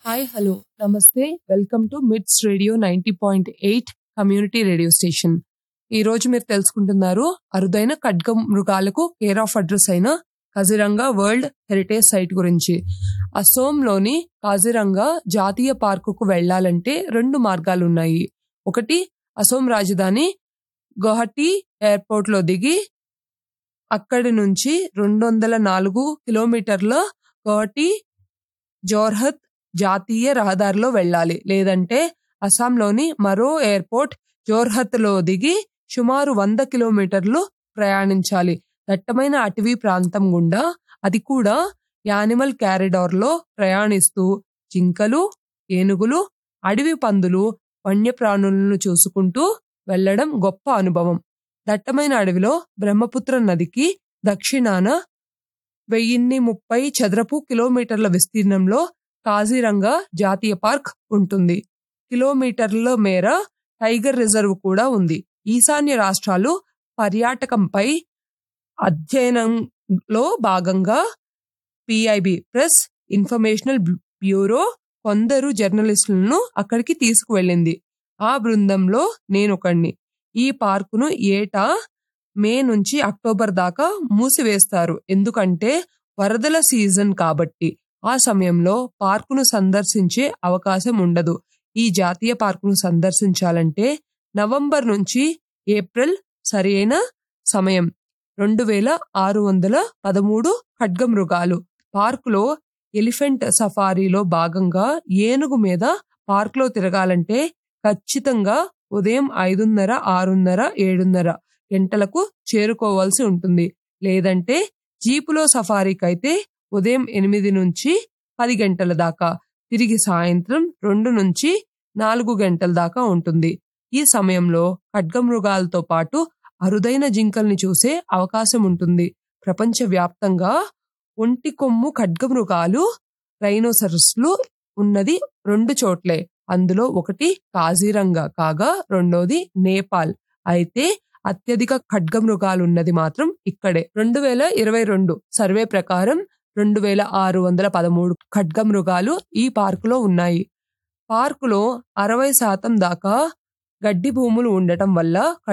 hi hello నమస్తే welcome to Mids radio ninety point eight community radio station ఈ రోజు మీరు తెలుసుకుంటున్నారు అరుదైన ఖడ్గం మృగాలకు కేర్ ఆఫ్ అడ్రస్ అయిన కజిరంగా వరల్డ్ హెరిటేజ్ సైట్ గురించి అసోంలోని కాజిరంగా జాతీయ పార్కుకు వెళ్లాలంటే రెండు మార్గాలున్నాయి ఒకటి అసోం రాజధాని గౌహటి ఎయిర్పోర్ట్ లో దిగి అక్కడి నుంచి రెండు వందల నాలుగు కిలోమీటర్ల గౌహటి జోర్హత్ జాతీయ రహదారిలో వెళ్ళాలి లేదంటే అస్సాంలోని మరో ఎయిర్పోర్ట్ జోర్హత్లో దిగి సుమారు వంద కిలోమీటర్లు ప్రయాణించాలి దట్టమైన అటవీ ప్రాంతం గుండా అది కూడా యానిమల్ క్యారిడార్లో ప్రయాణిస్తూ జింకలు ఏనుగులు అడవి పందులు వన్యప్రాణులను చూసుకుంటూ వెళ్ళడం గొప్ప అనుభవం దట్టమైన అడవిలో బ్రహ్మపుత్ర నదికి దక్షిణాన వెయ్యిన్ని ముప్పై చదరపు కిలోమీటర్ల విస్తీర్ణంలో కాజీరంగా జాతీయ పార్క్ ఉంటుంది కిలోమీటర్ల మేర టైగర్ రిజర్వ్ కూడా ఉంది ఈశాన్య రాష్ట్రాలు పర్యాటకంపై అధ్యయనంలో భాగంగా పిఐబి ప్రెస్ ఇన్ఫర్మేషనల్ బ్యూరో కొందరు జర్నలిస్టులను అక్కడికి తీసుకువెళ్ళింది ఆ బృందంలో నేనొకడిని ఈ పార్కును ఏటా మే నుంచి అక్టోబర్ దాకా మూసివేస్తారు ఎందుకంటే వరదల సీజన్ కాబట్టి ఆ సమయంలో పార్కును సందర్శించే అవకాశం ఉండదు ఈ జాతీయ పార్కును సందర్శించాలంటే నవంబర్ నుంచి ఏప్రిల్ సరైన సమయం రెండు వేల ఆరు వందల పదమూడు ఖడ్గమృగాలు పార్కులో ఎలిఫెంట్ సఫారీలో భాగంగా ఏనుగు మీద పార్కులో తిరగాలంటే ఖచ్చితంగా ఉదయం ఐదున్నర ఆరున్నర ఏడున్నర గంటలకు చేరుకోవాల్సి ఉంటుంది లేదంటే జీపులో సఫారీకైతే ఉదయం ఎనిమిది నుంచి పది గంటల దాకా తిరిగి సాయంత్రం రెండు నుంచి నాలుగు గంటల దాకా ఉంటుంది ఈ సమయంలో ఖడ్గమృగాలతో పాటు అరుదైన జింకల్ని చూసే అవకాశం ఉంటుంది ప్రపంచవ్యాప్తంగా ఒంటి కొమ్ము ఖడ్గమృగాలు రైనోసరస్లు ఉన్నది రెండు చోట్లే అందులో ఒకటి కాజీరంగా కాగా రెండోది నేపాల్ అయితే అత్యధిక ఖడ్గమృగాలు ఉన్నది మాత్రం ఇక్కడే రెండు వేల ఇరవై రెండు సర్వే ప్రకారం రెండు వేల ఆరు వందల పదమూడు ఖడ్గమృగాలు ఈ పార్కులో ఉన్నాయి పార్కులో అరవై శాతం దాకా గడ్డి భూములు ఉండటం వల్ల